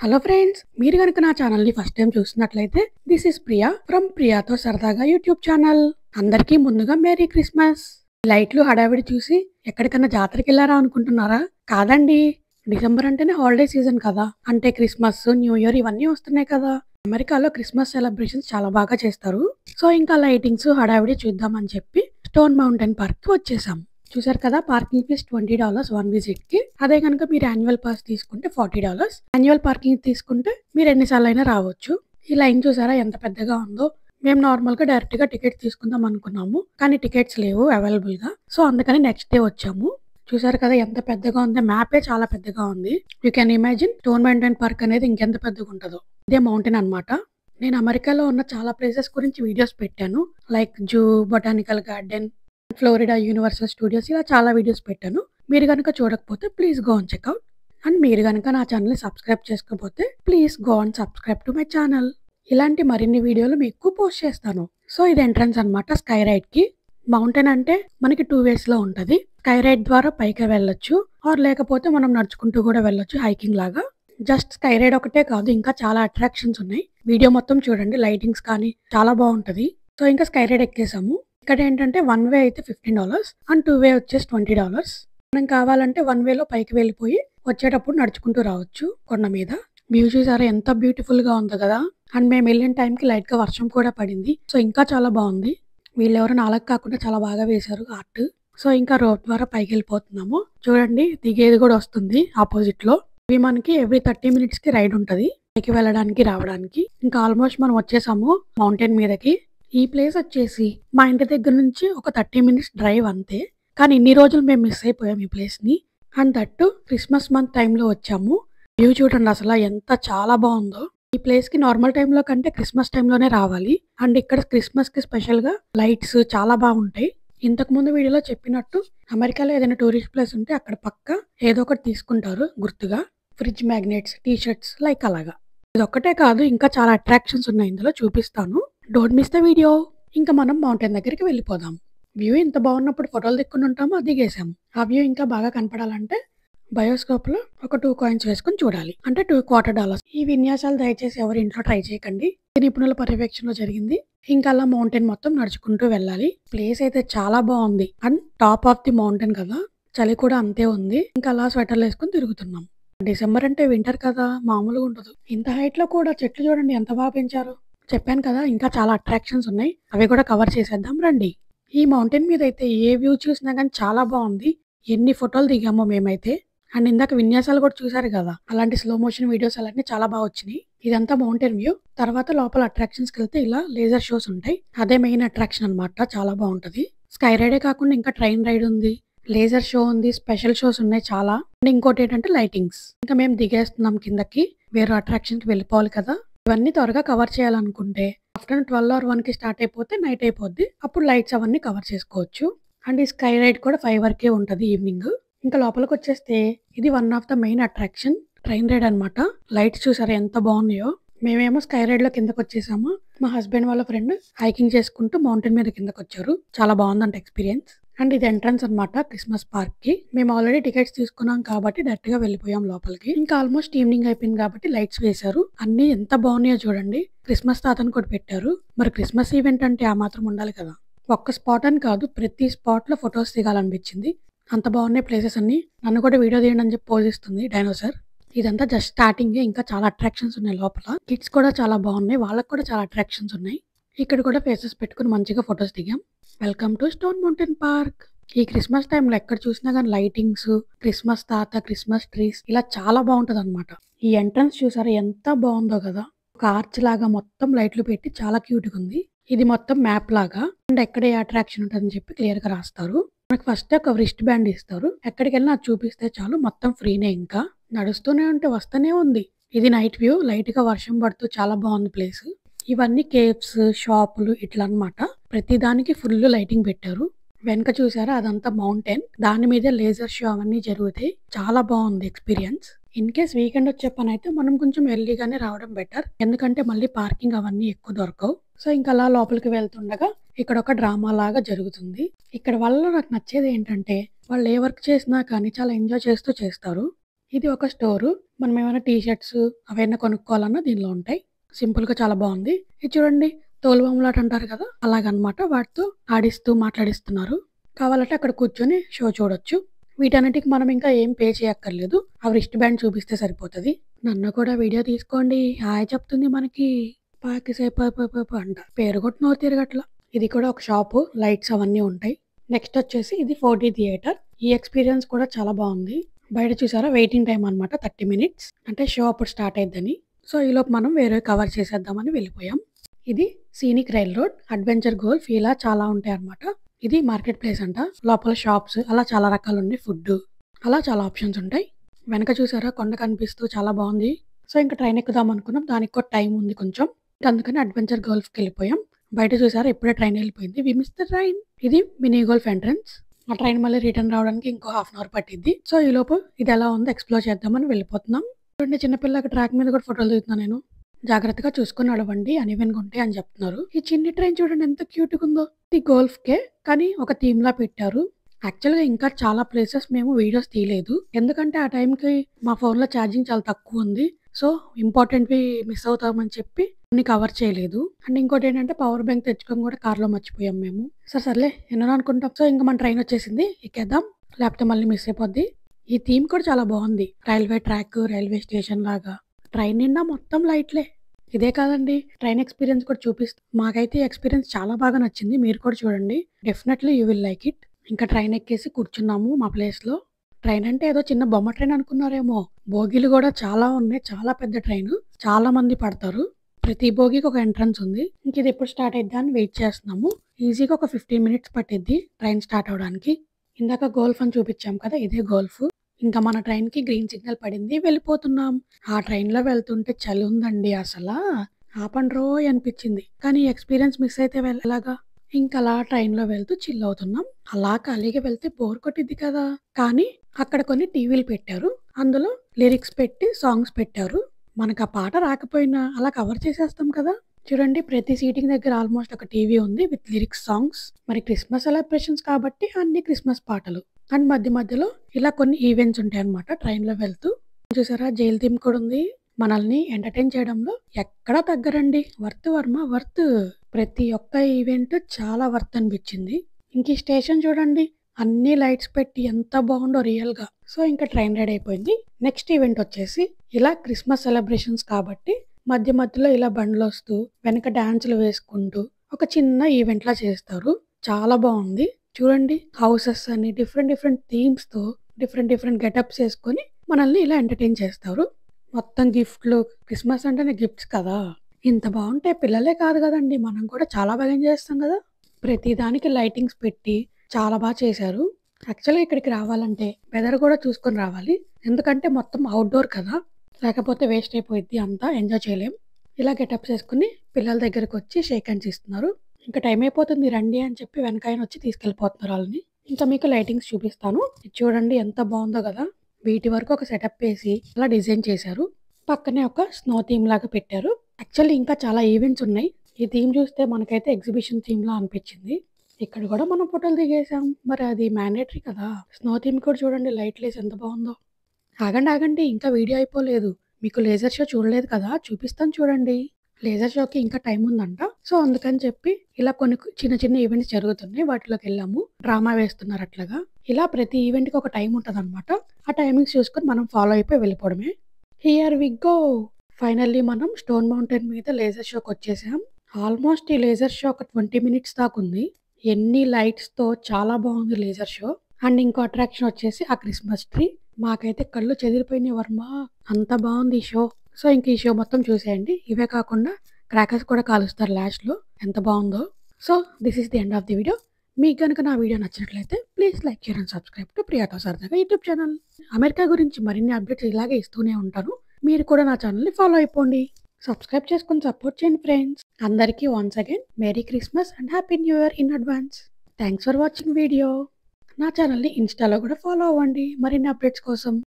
hello friends మీరు కనుక నా ఛానల్ ని ఫస్ట్ టైం చూస్తున్నట్లయితే దిస్ ఇస్ ప్రియా ఫ్రమ్ ప్రియాతో సరదాగా యూట్యూబ్ ఛానల్ అందరికీ ముందుగా మేరీ క్రిస్మస్ లైట్లు హడావిడి చూసి ఎక్కడికన్నా జాతరకి వెళ్ళారా అనుకుంటున్నారా కాదండి డిసెంబర్ అంటేనే హాలిడే సీజన్ కదా అంటే క్రిస్మస్ న్యూ ఇయర్ ఇవన్నీ వస్తున్నాయి కదా అమెరికాలో క్రిస్మస్ సెలబ్రేషన్స్ చాలా బాగా చేస్తారు సో ఇంకా లైటింగ్స్ హడావిడి చూద్దామని చెప్పి స్టోన్ మౌంటైన్ పార్క్ కి వచ్చేసాం చూసారు కదా parking fees twenty dollars one visit కి అదే కనుక మీరు యాన్యువల్ పాస్ తీసుకుంటే ఫార్టీ డాలర్స్ యాన్యువల్ పార్కింగ్ తీసుకుంటే మీరు ఎన్నిసార్లు అయినా రావచ్చు ఈ లైన్ చూసారా ఎంత పెద్దగా ఉందో మేము నార్మల్ గా డైరెక్ట్ గా టికెట్ తీసుకుందాం అనుకున్నాము కానీ టికెట్స్ లేవు అవైలబుల్ గా సో అందుకని నెక్స్ట్ డే వచ్చాము చూసారు కదా ఎంత పెద్దగా ఉంది మ్యాపే చాలా పెద్దగా ఉంది you can imagine Stone Mountain park అనేది ఇంకెంత పెద్దగా ఉంటుందో ఇదే మౌంటైన్ అన్నమాట నేను అమెరికాలో ఉన్న చాలా ప్లేసెస్ గురించి వీడియోస్ పెట్టాను like zoo botanical garden Florida Universal Studios ఇలా చాలా వీడియోస్ పెట్టాను మీరు కనుక చూడకపోతే please go on check out and మీరు కనుక నా ఛానల్ని సబ్స్క్రైబ్ చేసుకోకపోతే please go on subscribe to my channel ఇలాంటి మరిన్ని వీడియోలు మీకు పోస్ట్ చేస్తాను సో ఇది ఎంట్రన్స్ అన్నమాట స్కై రైడ్ కి మౌంటైన్ అంటే మనకి టూ వేస్ లో ఉంటది స్కై రైడ్ ద్వారా పైకి వెళ్ళొచ్చు ఆర్ లేకపోతే మనం నడుచుకుంటూ కూడా వెళ్ళొచ్చు హైకింగ్ లాగా జస్ట్ స్కై రైడ్ ఒకటే కాదు ఇంకా చాలా అట్రాక్షన్స్ ఉన్నాయి వీడియో మొత్తం చూడండి లైటింగ్స్ కానీ చాలా బాగుంటది సో ఇంకా స్కై రైడ్ ఎక్కేసాము ఇక్కడ ఏంటంటే వన్ వే అయితే fifteen dollars and two way వచ్చేసి ట్వంటీ డాలర్స్ మనం కావాలంటే వన్ వేలో పైకి వెళ్ళిపోయి వచ్చేటప్పుడు నడుచుకుంటూ రావచ్చు కొండ మీద వ్యూ చూసారా ఎంత బ్యూటిఫుల్ గా ఉందో కదా అండ్ మేము వెళ్ళిన టైంకి లైట్ గా వర్షం కూడా పడింది సో ఇంకా చాలా బాగుంది వీళ్ళెవరు నాలుగు కాకుండా చాలా బాగా వేశారు ఆర్ట్ సో ఇంకా రోప్ ద్వారా పైకి వెళ్ళిపోతున్నాము చూడండి దిగేది కూడా వస్తుంది ఆపోజిట్ లో ఇవి మనకి ఎవ్రీ థర్టీ మినిట్స్ కి రైడ్ ఉంటది పైకి వెళ్ళడానికి రావడానికి ఇంకా ఆల్మోస్ట్ మనం వచ్చేసాము మౌంటైన్ మీదకి ఈ ప్లేస్ వచ్చేసి మా ఇంటి దగ్గర నుంచి ఒక థర్టీ మినిట్స్ డ్రైవ్ అంతే కానీ ఇన్ని రోజులు మేము మిస్ అయిపోయాం ఈ ప్లేస్ ని అండ్ దట్టు క్రిస్మస్ మంత్ టైంలో వచ్చాము వ్యూ చూడండి అసలు ఎంత చాలా బాగుందో ఈ ప్లేస్ కి నార్మల్ టైంలో కంటే క్రిస్మస్ టైంలోనే రావాలి అండ్ ఇక్కడ క్రిస్మస్ కి స్పెషల్ గా లైట్స్ చాలా బాగుంటాయి ఇంతకు ముందు వీడియోలో చెప్పినట్టు అమెరికాలో ఏదైనా టూరిస్ట్ ప్లేస్ ఉంటే అక్కడ పక్క ఏదో ఒకటి తీసుకుంటారు గుర్తుగా fridge magnets T shirts like అలాగా ఇది ఒక్కటే కాదు ఇంకా చాలా అట్రాక్షన్స్ ఉన్నాయి ఇందులో చూపిస్తాను డోంట్ మిస్ ద వీడియో ఇంకా మనం మౌంటైన్ దగ్గరికి వెళ్ళిపోదాం వ్యూ ఇంత బాగున్నప్పుడు ఫోటోలు దిక్కుని ఉంటామో దిగేసాం ఆ వ్యూ ఇంకా బాగా కనపడాలంటే బయోస్కోప్ లో ఒక టూ కాయిన్స్ వేసుకుని చూడాలి అంటే టూ క్వార్టర్ డాలర్స్ ఈ విన్యాసాలు దయచేసి ఎవరి ఇంట్లో ట్రై చేయకండి ఇది నిపుణుల పర్యవేక్షణలో జరిగింది ఇంకా అలా మౌంటైన్ మొత్తం నడుచుకుంటూ వెళ్ళాలి ప్లేస్ అయితే చాలా బాగుంది and top of the mountain కదా చలి కూడా అంతే ఉంది ఇంకా అలా స్వెటర్లు వేసుకుని తిరుగుతున్నాం డిసెంబర్ అంటే వింటర్ కదా మామూలుగా ఉండదు ఇంత హైట్ లో కూడా చెట్లు చూడండి ఎంత బాగా పెంచారు చెప్పాను కదా ఇంకా చాలా అట్రాక్షన్స్ ఉన్నాయి అవి కూడా కవర్ చేసేద్దాం రండి ఈ మౌంటైన్ మీద అయితే ఏ వ్యూ చూసినా కానీ చాలా బాగుంది ఎన్ని ఫోటోలు దిగామో మేమైతే అండ్ ఇందాక విన్యాసాలు కూడా చూసారు కదా అలాంటి స్లో మోషన్ వీడియోస్ అలాంటి చాలా బాగా వచ్చినాయి ఇదంతా మౌంటైన్ వ్యూ తర్వాత లోపల అట్రాక్షన్స్ కి వెళ్తే ఇలా లేజర్ షోస్ ఉంటాయి అదే మెయిన్ అట్రాక్షన్ అన్నమాట చాలా బాగుంటది స్కై రైడే కాకుండా ఇంకా ట్రైన్ రైడ్ ఉంది లేజర్ షో ఉంది స్పెషల్ షోస్ ఉన్నాయి చాలా అండ్ ఇంకోటి ఏంటంటే లైటింగ్స్ ఇంకా మేము దిగేస్తున్నాం కిందకి వేరే అట్రాక్షన్ కి వెళ్ళిపోవాలి కదా ఇవన్నీ త్వరగా కవర్ చేయాలనుకుంటే ఆఫ్టర్నూన్ ట్వెల్వ్ ఆర్ వన్ కి స్టార్ట్ అయిపోతే నైట్ అయిపోద్ది అప్పుడు లైట్స్ అవన్నీ కవర్ చేసుకోవచ్చు అండ్ ఈ స్కై రైడ్ కూడా ఫైవ్ వరకే ఉంటది ఈవినింగ్ ఇంకా లోపలికి వచ్చేస్తే ఇది one of the main attraction train ride అన్నమాట లైట్స్ చూసారా ఎంత బాగున్నాయో మేమేమో స్కై రైడ్ లో కిందకి వచ్చేసాము మా హస్బెండ్ వాళ్ళ ఫ్రెండ్ హైకింగ్ చేసుకుంటూ మౌంటైన్ మీద కిందకి వచ్చారు చాలా బాగుందంట ఎక్స్పీరియన్స్ అండ్ ఇది ఎంట్రన్స్ అన్నమాట క్రిస్మస్ పార్క్ కి మేము ఆల్రెడీ టికెట్స్ తీసుకున్నాం కాబట్టి డైరెక్ట్ గా వెళ్ళిపోయాం లోపలికి ఇంకా ఆల్మోస్ట్ ఈవినింగ్ అయిపోయింది కాబట్టి లైట్స్ వేశారు అన్ని ఎంత బాగున్నాయో చూడండి క్రిస్మస్ తాతను కూడా పెట్టారు మరి క్రిస్మస్ ఈవెంట్ అంటే ఆ మాత్రం ఉండాలి కదా ఒక్క స్పాట్ అని కాదు ప్రతి స్పాట్ లో ఫొటోస్ దిగాలనిపించింది అంత బాగున్నాయి ప్లేసెస్ అన్ని నన్ను కూడా వీడియో తీయండి అని చెప్పి పోజ్ ఇస్తుంది డైనోసర్ ఇదంతా జస్ట్ స్టార్టింగ్ ఇంకా చాలా అట్రాక్షన్స్ ఉన్నాయి లోపల కిడ్స్ కూడా చాలా బాగున్నాయి వాళ్ళకి కూడా చాలా అట్రాక్షన్స్ ఉన్నాయి ఇక్కడ కూడా ఫేసెస్ పెట్టుకుని మంచిగా ఫొటోస్ దిగాం welcome to Stone Mountain Park ఈ క్రిస్మస్ టైంలో ఎక్కడ చూసినా కానీ లైటింగ్స్ క్రిస్మస్ తాత క్రిస్మస్ ట్రీస్ ఇలా చాలా బాగుంటది అనమాట ఈ ఎంట్రన్స్ చూసారా ఎంత బాగుందో కదా ఒక ఆర్చ్ లాగా మొత్తం లైట్లు పెట్టి చాలా క్యూట్ గా ఉంది ఇది మొత్తం మ్యాప్ లాగా అండ్ ఎక్కడ ఏ అట్రాక్షన్ ఉంటుందని చెప్పి క్లియర్ గా రాస్తారు మనకి ఫస్ట్ ఒక రిస్ట్ బ్యాండ్ ఇస్తారు ఎక్కడికి వెళ్ళినా అది చూపిస్తే చాలు మొత్తం ఫ్రీనే ఇంకా నడుస్తూనే ఉంటే వస్తూనే ఉంది ఇది నైట్ వ్యూ లైట్ గా వర్షం పడుతూ చాలా బాగుంది ప్లేస్ ఇవన్నీ కేవ్స్ షాపులు ఇట్లా అన్నమాట ప్రతి దానికి ఫుల్ లైటింగ్ పెట్టారు వెనక చూసారా అదంతా మౌంటైన్ దాని మీద లేజర్ షో అవన్నీ జరుగుతాయి చాలా బాగుంది ఎక్స్పీరియన్స్ ఇన్ కేస్ వీకెండ్ వచ్చే పని అయితే మనం కొంచెం ఎర్లీగానే రావడం బెటర్ ఎందుకంటే మళ్ళీ పార్కింగ్ అవన్నీ ఎక్కువ దొరకవు సో ఇంకా అలా లోపలికి వెళ్తుండగా ఇక్కడ ఒక డ్రామా లాగా జరుగుతుంది ఇక్కడ వల్ల నాకు నచ్చేది ఏంటంటే వాళ్ళు ఏ వర్క్ చేసినా కానీ చాలా ఎంజాయ్ చేస్తూ చేస్తారు ఇది ఒక స్టోరు మనం ఏమైనా టీ షర్ట్స్ అవైనా కొనుక్కోవాలన్నా దీనిలో ఉంటాయి సింపుల్ గా చాలా బాగుంది ఇది చూడండి తోలుబొమ్మలాట అంటారు కదా అలాగనమాట వాటితో ఆడిస్తూ మాట్లాడిస్తున్నారు కావాలంటే అక్కడ కూర్చొని షో చూడొచ్చు వీటన్నిటికి మనం ఇంకా ఏం పే చేయక్కర్లేదు ఆ రిస్ట్ బ్యాండ్ చూపిస్తే సరిపోతుంది నన్ను కూడా వీడియో తీసుకోండి హాయ్ చెప్తుంది మనకి పాకిసేప అంట పేరు కూడా నోరు తిరగట్ల ఇది కూడా ఒక షాపు లైట్స్ అవన్నీ ఉంటాయి నెక్స్ట్ వచ్చేసి ఇది ఫోర్ డి థియేటర్ ఈ ఎక్స్పీరియన్స్ కూడా చాలా బాగుంది బయట చూసారా వెయిటింగ్ టైం అనమాట థర్టీ మినిట్స్ అంటే షో అప్పుడు స్టార్ట్ అయిద్దని సో ఈలోపు మనం వేరే కవర్ చేసేద్దామని వెళ్ళిపోయాం ఇది scenic rail road adventure golf ఇలా చాలా ఉంటాయి అన్నమాట ఇది మార్కెట్ ప్లేస్ అంట లోపల షాప్స్ అలా చాలా రకాలు ఉన్నాయి ఫుడ్ అలా చాలా ఆప్షన్స్ ఉంటాయి వెనక చూసారా కొండ కనిపిస్తూ చాలా బాగుంది సో ఇంకా ట్రైన్ ఎక్కుదాం అనుకున్నాం దానికి కూడా టైం ఉంది కొంచెం ఇంకా అందుకని అడ్వెంచర్ గోల్ఫ్కి వెళ్ళిపోయాం బయట చూసారా ఇప్పుడే ట్రైన్ వెళ్ళిపోయింది వి మిస్ ద ట్రైన్ ఇది మినీ గోల్ఫ్ ఎంట్రన్స్ ఆ ట్రైన్ మళ్ళీ రిటర్న్ రావడానికి ఇంకో హాఫ్ అన్ అవర్ పట్టింది సో ఈ లోపు ఇది ఎలా ఉందో ఎక్స్ప్లోర్ చేద్దామని వెళ్ళిపోతున్నాం చూడండి చిన్నపిల్లకి ట్రాక్ మీద కూడా ఫోటోలు దిగుతున్నా నేను జాగ్రత్తగా చూసుకొని నడవండి అనివెన్గా ఉంటాయి అని చెప్తున్నారు ఈ చిన్ని ట్రైన్ చూడండి ఎంత క్యూట్ ఉందో ఇది గోల్ఫ్ కే కానీ ఒక థీమ్ లా పెట్టారు యాక్చువల్ గా ఇంకా చాలా ప్లేసెస్ మేము వీడియోస్ తీయలేదు ఎందుకంటే ఆ టైంకి మా ఫోన్ లో ఛార్జింగ్ చాలా తక్కువ ఉంది సో ఇంపార్టెంట్ వి మిస్ అవుతామని చెప్పి అన్ని కవర్ చేయలేదు అండ్ ఇంకోటి ఏంటంటే పవర్ బ్యాంక్ తెచ్చుకొని కూడా కార్లో మర్చిపోయాం మేము సరే సర్లే ఎన్నో అనుకుంటాం సో ఇంకా మన ట్రైన్ వచ్చేసింది ఎక్కేద్దాం లేకపోతే మళ్ళీ మిస్ అయిపోద్ది ఈ థీమ్ కూడా చాలా బాగుంది రైల్వే ట్రాక్ రైల్వే స్టేషన్ లాగా ట్రైన్ నిండా మొత్తం లైట్లే ఇదే కాదండి ట్రైన్ ఎక్స్పీరియన్స్ కూడా చూపిస్తూ మాకైతే ఈ ఎక్స్పీరియన్స్ చాలా బాగా నచ్చింది మీరు కూడా చూడండి definitely you will like it ఇంకా ట్రైన్ ఎక్కేసి కూర్చున్నాము మా ప్లేస్ లో ట్రైన్ అంటే ఏదో చిన్న బొమ్మ ట్రైన్ అనుకున్నారేమో బోగీలు కూడా చాలా ఉన్నాయి చాలా పెద్ద ట్రైన్ చాలా మంది పడతారు ప్రతి బోగికి ఒక ఎంట్రన్స్ ఉంది ఇంక ఇది ఎప్పుడు స్టార్ట్ అయిద్దా అని వెయిట్ చేస్తున్నాము ఈజీగా ఒక ఫిఫ్టీన్ మినిట్స్ పట్టిద్ది ట్రైన్ స్టార్ట్ అవడానికి ఇందాక గోల్ఫ్ అని చూపించాం కదా ఇదే గోల్ఫ్ ఇంకా మన ట్రైన్ కి గ్రీన్ సిగ్నల్ పడింది వెళ్ళిపోతున్నాం ఆ ట్రైన్ లో వెళ్తుంటే చలి ఉందండి అసలు ఆపండి రోయ్ అనిపించింది కానీ ఎక్స్పీరియన్స్ మిస్ అయితే వెళ్ళలాగా ఇంకా అలా ట్రైన్ లో వెళ్తూ చిల్ అవుతున్నాం అలా ఖాళీగా వెళ్తే బోర్ కొట్టిద్ది కదా కానీ అక్కడ కొన్ని టీవీలు పెట్టారు అందులో లిరిక్స్ పెట్టి సాంగ్స్ పెట్టారు మనకు ఆ పాట రాకపోయినా అలా కవర్ చేసేస్తాం కదా చూడండి ప్రతి సీటింగ్ దగ్గర ఆల్మోస్ట్ ఒక టీవీ ఉంది విత్ లిరిక్స్ సాంగ్స్ మరి క్రిస్మస్ సెలబ్రేషన్స్ కాబట్టి అన్ని క్రిస్మస్ పాటలు అండ్ మధ్య మధ్యలో ఇలా కొన్ని ఈవెంట్స్ ఉంటాయి అనమాట ట్రైన్ లో వెళ్తూ చూసారా జైల్ థీమ్ కూడా ఉంది మనల్ని ఎంటర్టైన్ చేయడంలో ఎక్కడా తగ్గరండి వర్త్ వర్మ వర్త్ ప్రతి ఒక్క ఈవెంట్ చాలా వర్త్ అనిపించింది ఇంక ఈ స్టేషన్ చూడండి అన్ని లైట్స్ పెట్టి ఎంత బాగుందో రియల్ గా సో ఇంకా ట్రైన్ రెడీ అయిపోయింది నెక్స్ట్ ఈవెంట్ వచ్చేసి ఇలా క్రిస్మస్ సెలబ్రేషన్స్ కాబట్టి మధ్య మధ్యలో ఇలా బండ్లు వస్తూ వెనక డాన్సులు వేసుకుంటూ ఒక చిన్న ఈవెంట్ లా చేస్తారు చాలా బాగుంది చూడండి హౌసెస్ అని డిఫరెంట్ డిఫరెంట్ థీమ్స్ తో డిఫరెంట్ డిఫరెంట్ గెటప్స్ వేసుకొని మనల్ని ఇలా ఎంటర్టైన్ చేస్తారు మొత్తం గిఫ్ట్లు క్రిస్మస్ అంటేనే గిఫ్ట్స్ కదా ఇంత బాగుంటే పిల్లలే కాదు కదండి మనం కూడా చాలా బాగా ఎంజాయ్ చేస్తాం కదా ప్రతి దానికి లైటింగ్స్ పెట్టి చాలా బాగా చేశారు యాక్చువల్గా ఇక్కడికి రావాలంటే వెదర్ కూడా చూసుకొని రావాలి ఎందుకంటే మొత్తం అవుట్డోర్ కదా లేకపోతే వేస్ట్ అయిపోయింది అంతా ఎంజాయ్ చేయలేం ఇలా గెటప్స్ వేసుకుని పిల్లల దగ్గరకు వచ్చి షేక్ హ్యాండ్స్ ఇస్తున్నారు ఇంకా టైం అయిపోతుంది రండి అని చెప్పి వెనకాయన వచ్చి తీసుకెళ్ళిపోతున్నారు వాళ్ళని ఇంకా మీకు లైటింగ్స్ చూపిస్తాను ఇది చూడండి ఎంత బాగుందో కదా వీటి వరకు ఒక సెటప్ వేసి అలా డిజైన్ చేశారు పక్కనే ఒక స్నో థీమ్ లాగా పెట్టారు యాక్చువల్లీ ఇంకా చాలా ఈవెంట్స్ ఉన్నాయి ఈ థీమ్ చూస్తే మనకైతే ఎగ్జిబిషన్ థీమ్ లా అనిపించింది ఇక్కడ కూడా మనం ఫోటోలు దిగేసాం మరి అది మ్యాండేటరీ కదా స్నో థీమ్ కూడా చూడండి లైట్ లేస్ ఎంత బాగుందో ఆగండి ఆగండి ఇంకా వీడియో అయిపోలేదు మీకు లేజర్ షో చూడలేదు కదా చూపిస్తాను చూడండి లేజర్ షోకి ఇంకా టైం ఉందంట సో అందుకని చెప్పి ఇలా కొన్ని చిన్న చిన్న ఈవెంట్స్ జరుగుతున్నాయి వాటిలోకి వెళ్ళాము డ్రామా వేస్తున్నారు అట్లాగా ఇలా ప్రతి ఈవెంట్ కి ఒక టైం ఉంటుంది అనమాట ఆ టైమింగ్స్ చూసుకొని మనం ఫాలో అయిపోయి వెళ్ళిపోవడమే హియర్ వి గో ఫైనల్లీ మనం స్టోన్ మౌంటైన్ మీద లేజర్ షోకి వచ్చేసాం ఆల్మోస్ట్ ఈ లేజర్ షో ఒక ట్వంటీ మినిట్స్ దాకా ఉంది ఎన్ని లైట్స్ తో చాలా బాగుంది లేజర్ షో అండ్ ఇంకో అట్రాక్షన్ వచ్చేసి ఆ క్రిస్మస్ ట్రీ మాకైతే కళ్ళు చెదిరిపోయినాయి వర్మ అంత బాగుంది ఈ షో సో ఇంక ఈ షో మొత్తం చూసేయండి ఇవే కాకుండా క్రాకర్స్ కూడా కాలుస్తారు లాస్ట్ లో ఎంత బాగుందో so this is the end of the video మీకు కనుక నా వీడియో నచ్చినట్లయితే please like share and subscribe to ప్రియాతో సరదాగా యూట్యూబ్ ఛానల్ అమెరికా గురించి మరిన్ని అప్డేట్స్ ఇలాగే ఇస్తూనే ఉంటాను మీరు కూడా నా ఛానల్ని ఫాలో అయిపోండి సబ్స్క్రైబ్ చేసుకొని సపోర్ట్ చేయండి ఫ్రెండ్స్ అందరికీ once again merry Christmas and happy new year in advance thanks for watching video నా ఛానల్ని ఇన్స్టాలో కూడా ఫాలో అవ్వండి మరిన్ని అప్డేట్స్ కోసం